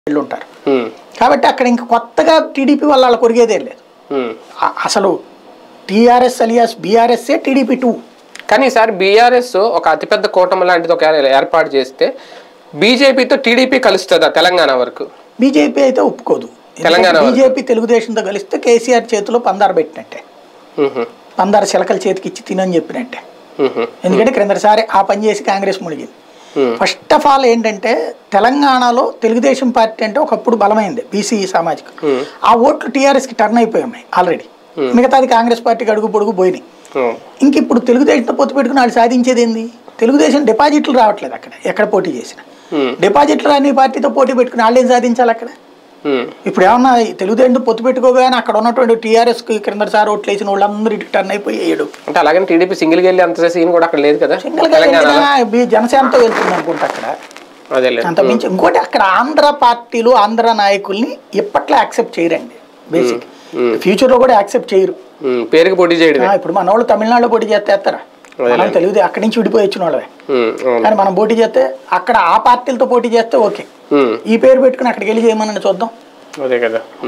వీళ్ళు ఉంటారు ఉమ్, కాబట్టి అక్కడ ఇంక కొత్తగా టీడీపీ వల్ల వాళ్ళ కొరిగేదే లేదు ఉమ్. అ- అసలు TRS alias BRS TDP too కానీ ఈసారి బీఆర్ఎస్ ఒక అతిపెద్ద కూటమి లాంటిది ఒక ఏర్పాటు చేస్తే బీజేపీతో టీడీపీ కలుస్తుందా తెలంగాణ వరకు బీజేపీ అయితే ఒప్పుకోదు తెలంగాణ వరకు. బీజేపీ తెలుగుదేశంతో కలిస్తే కేసీఆర్ చేతిలో పందారు పెట్టినట్టే ఉహు, పందారు చిలకల చేతికి ఇచ్చి తినని చెప్పినట్టే ఉహు, ఎందుకంటే క్రిందసారి ఆ పని చేసి కాంగ్రెస్ మునిగింది ఉమ్, ఫస్ట్ ఆఫ్ ఆల్ ఏంటంటే తెలంగాణలో తెలుగుదేశం పార్టీ అంటే ఒకప్పుడు బలమైంది బీసీ సామాజిక ఉమ్, ఆ ఓట్లు టీఆర్ఎస్కి టర్న్ అయిపోయి ఉన్నాయి ఆల్రెడీ మిగతాది కాంగ్రెస్ పార్టీకి అడుగు పొడుగు పోయినాయి ఉమ్, ఇంక ఇప్పుడు తెలుగుదేశంతో పొత్తు పెట్టుకుని వాళ్ళు సాధించేది ఏంది తెలుగుదేశం డిపాజిట్లు రావట్లేదు అక్కడ ఎక్కడ పోటీ చేసిన ఉమ్, డిపాజిట్లు రాని పార్టీతో పోటీ పెట్టుకుని వాళ్ళు ఏం సాధించాలి అక్కడ ఉమ్, ఇప్పుడు ఏమన్నా ఈ తెలుగుదేశంతో పొత్తు పెట్టుకోగానే అక్కడ ఉన్నటువంటి టీఆర్ఎస్కి క్రిందసారి ఓట్లు వేసిన వాళ్ళందరూ ఇటు టర్న్ అయిపోయి వేయడు అంటే అలాగని టీడీపీ సింగిల్కి వెళ్ళి అంత సీన్ కూడా అక్కడ లేదు కదా సింగిల్ గా తెలంగాణలో వెళ్ళినా బీ- జనసేనతో వెళ్తుంది అనుకుంటా అక్కడ అదే లేదు అంత మించి ఇంకోటి అక్కడ ఆంధ్ర పార్టీలు ఆంధ్ర నాయకుల్ని ఇప్పట్లో యాక్సెప్ట్ చేయరండి బేసిక్ ఫ్యూచర్ లో కూడా యాక్సెప్ట్ చేయరు ఉమ్, పేరుకి పోటీ చేయడమే ఆ, ఇప్పుడు మన వాళ్ళు తమిళనాడులో పోటీ చేస్తే వేస్తారా మనం తెలుగుదే అక్కడి నుంచి విడిపోయి వచ్చిన వాళ్ళమే ఉమ్, అవును. కానీ మనం పోటీ చేస్తే అక్కడ ఆ పార్టీలతో పోటీ చేస్తే ఓకే ఉమ్, ఈ పేరు పెట్టుకుని అక్కడికి వెళ్ళి చేయమని చూద్దాం అదే కదా